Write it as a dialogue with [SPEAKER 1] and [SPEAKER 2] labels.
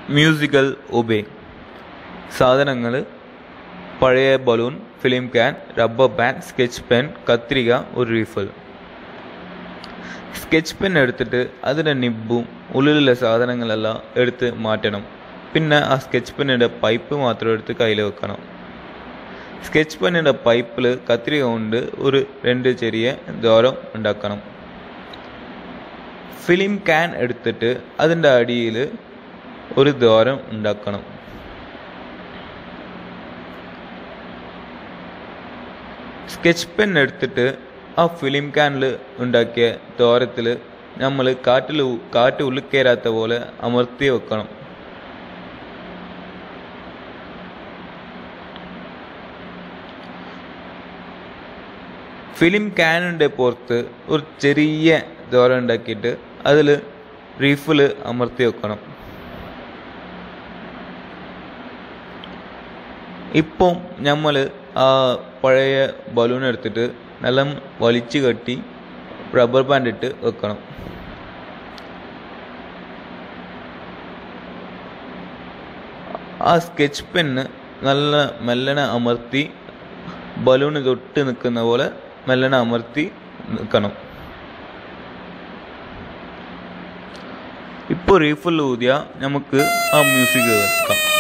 [SPEAKER 1] musical oboe സാധനങ്ങൾ പഴയ balloon film can rubber band sketch pen കത്രിക ഒരു റീഫിൽ സ്കെച്ച് പെൻ എടുത്തിട്ട് അതിൻ്റെ നിബും ഉള്ളിലുള്ള സാധനങ്ങളെല്ലാം എടുത്ത് മാറ്റണം പിന്നെ ആ സ്കെച്ച് പെന്നിൻ്റെ പൈപ്പ് മാത്രം എടുത്ത് കയ്യിൽ വെക്കണം സ്കെച്ച് പെന്നിൻ്റെ പൈപ്പിൽ കത്രിക കൊണ്ട് ഒരു രണ്ട് ചെറിയ ദ്വാരം ഉണ്ടാക്കണം ഫിലിം ക്യാൻ എടുത്തിട്ട് അതിൻ്റെ അടിയിൽ ഒരു ദ്വാരം ഉണ്ടാക്കണം സ്കെച്ച് പെൻ എടുത്തിട്ട് ആ ഫിലിം ക്യാനിൽ ഉണ്ടാക്കിയ ദ്വാരത്തിൽ നമ്മൾ കാറ്റിൽ കാറ്റ് ഉള്ളിൽ കയറാത്ത പോലെ അമർത്തി വെക്കണം ഫിലിം ക്യാനിൻ്റെ പുറത്ത് ഒരു ചെറിയ ദ്വാരം ഉണ്ടാക്കിയിട്ട് അതിൽ റീഫിൽ അമർത്തി വെക്കണം ഇപ്പം നമ്മൾ ആ പഴയ ബലൂൺ എടുത്തിട്ട് നല്ല വലിച്ചു കെട്ടി റബ്ബർ ബാൻഡ് ഇട്ട് വെക്കണം ആ സ്കെച്ച് പെന്ന് നല്ല മെല്ലനെ അമർത്തി ബലൂണ് തൊട്ട് നിൽക്കുന്ന പോലെ മെല്ലനെ അമർത്തി നിൽക്കണം ഇപ്പോൾ റീഫിൽ ഊതിയാൽ നമുക്ക് ആ മ്യൂസിക് കേൾക്കാം